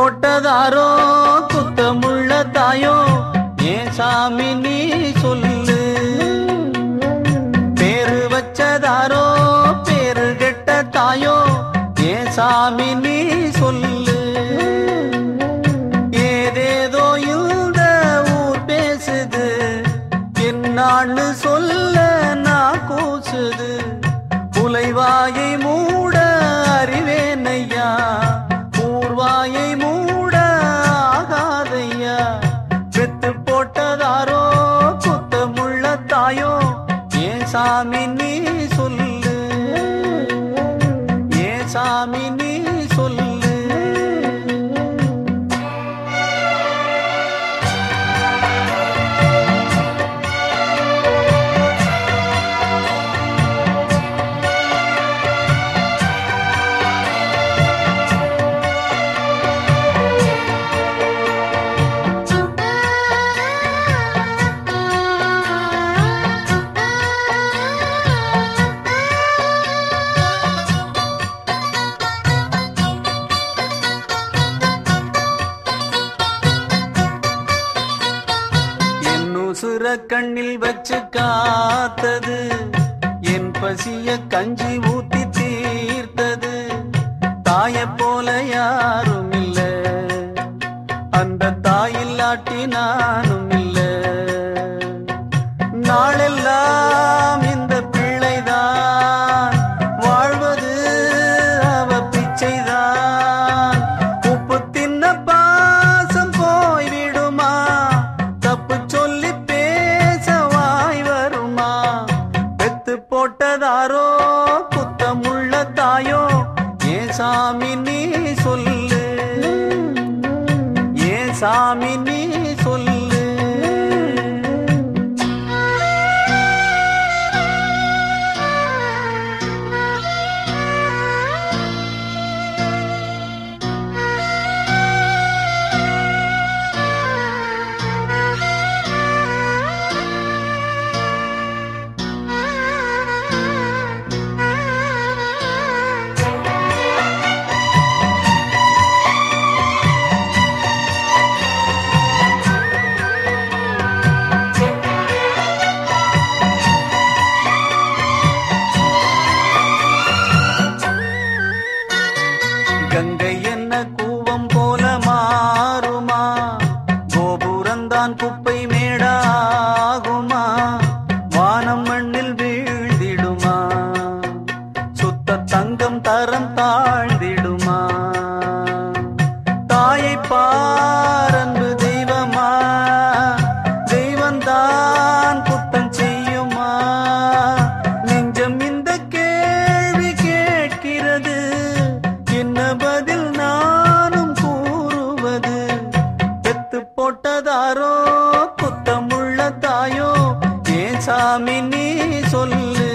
போட்டதாரோ குத்தமுள்ள தாயோ ஏன் சாமி நீ சொல்லு பேரு வச்சதாரோ பேரு கெட்ட தாயோ ஏன் சாமி நீ சொல்லு ஏதேதோ இந்த ஊர் பேசுது என்னான்னு சொல்ல நான் கூசுது புலைவாயை மூட அறிவேனையா ஊர்வாயை மூட ஆகாதையா பெத்து போட்டதாரோ குத்தமுள்ள தாயோ ஏன் சாமி நீ சொல்லு ஏன் சாமி நீ சொல்லு என் உசுர கண்ணில் வச்சு காத்தது என் பசிய கஞ்சி ஊத்தி தீர்த்தது தாய போல யாரும் இல்ல அந்த தாயில்லாட்டி நானும் இல்ல நாளெல்லாம் இந்த பிள்ளைதான் வாழ்வது அவ பிச்சைதான் உப்பு தின்ன பாசம் போய்விடுமா தப்பு சொல்லி பேச வாய் வருமா பெத்து போட்டதாரோ குத்தமுள்ள தாயோ ஏன் சாமி நீ சொல்லு ஏன் சாமி நீ சொல்லு கங்கை என்ன கூவம் போல மாறுமா கோபுரந்தான் குப்பை மேடாகுமா வானம் மண்ணில் வீழ்ந்திடுமா சுத்த தங்கம் தரம் தாழ்ந்திடுமா தாயை பாரன்பு தெய்வமா தெய்வந்தான் குத்தம் செய்யுமா நெஞ்சம் இந்த கேள்வி கேட்கிறது என்ன பதில் நானும் கூறுவது பெத்து போட்டதாரோ குத்தமுள்ள தாயோ ஏன் சாமி நீ சொல்லு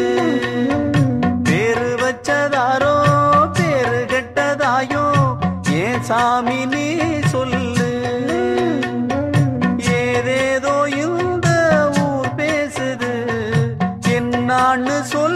பேரு வச்சதாரோ பேரு கெட்டதாயோ ஏன் சாமி நீ சொல்லு ஏதேதோ இந்த ஊர் பேசுது என்னான்னு சொல்